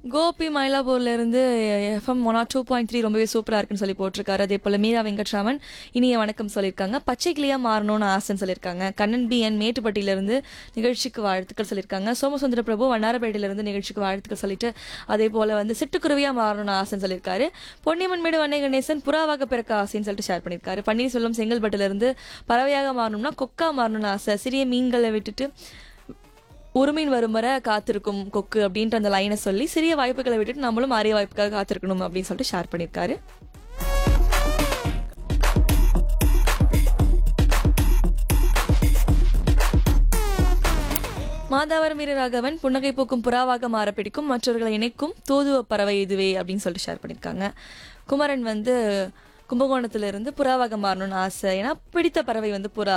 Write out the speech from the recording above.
கோபி மயிலாப்பூர்ல இருந்து FM one two point three ரொம்பவே சூப்பரா இருக்குன்னு சொல்லி போட்டிருக்காரு அதே போல மீரா வெங்கட்ராமன் இனிய வணக்கம் சொல்லியிருக்காங்க பச்சை கிளியா மாறணும்னு ஆசைன்னு சொல்லியிருக்காங்க கண்ணன் பி என் மேட்டுப்பட்டியில இருந்து நிகழ்ச்சிக்கு வாழ்த்துக்கள் சொல்லியிருக்காங்க சோமசுந்தர பிரபு வண்ணாரப்பேட்டையில இருந்து நிகழ்ச்சிக்கு வாழ்த்துக்கள் சொல்லிட்டு அதே போல வந்து சிட்டுக்குருவியா மாறணும்னு ஆசைன்னு சொல்லியிருக்காரு பொன்னியம்மன் மேடு வண்ணை கணேசன் புறாவாக பிறக்க ஆசைன்னு சொல்லிட்டு ஷேர் பண்ணியிருக்காரு பன்னீர்செல்வம் செங்கல்பட்டுல இருந்து பறவையாக மாறணும்னா கொக்கா மாறணும்னு ஆசை சிறிய மீன்களை விட்டுட்டு உரிமையின் வரும் வரை காத்திருக்கும் கொக்கு அப்படின்ற அந்த லைனை சொல்லி சிறிய வாய்ப்புகளை விட்டுட்டு நம்மளும் அரிய வாய்ப்புக்காக காத்திருக்கணும் அப்படின்னு சொல்லிட்டு ஷேர் பண்ணியிருக்காரு மாதாவரம் வீரராகவன் புன்னகை பூக்கும் புறாவாக மாற பிடிக்கும் மற்றவர்களை இணைக்கும் தூதுவ பறவை இதுவே அப்படின்னு சொல்லிட்டு ஷேர் பண்ணியிருக்காங்க குமரன் வந்து கும்பகோணத்துல இருந்து புறாவாக மாறணும்னு ஆசை ஏன்னா பிடித்த பறவை வந்து புறா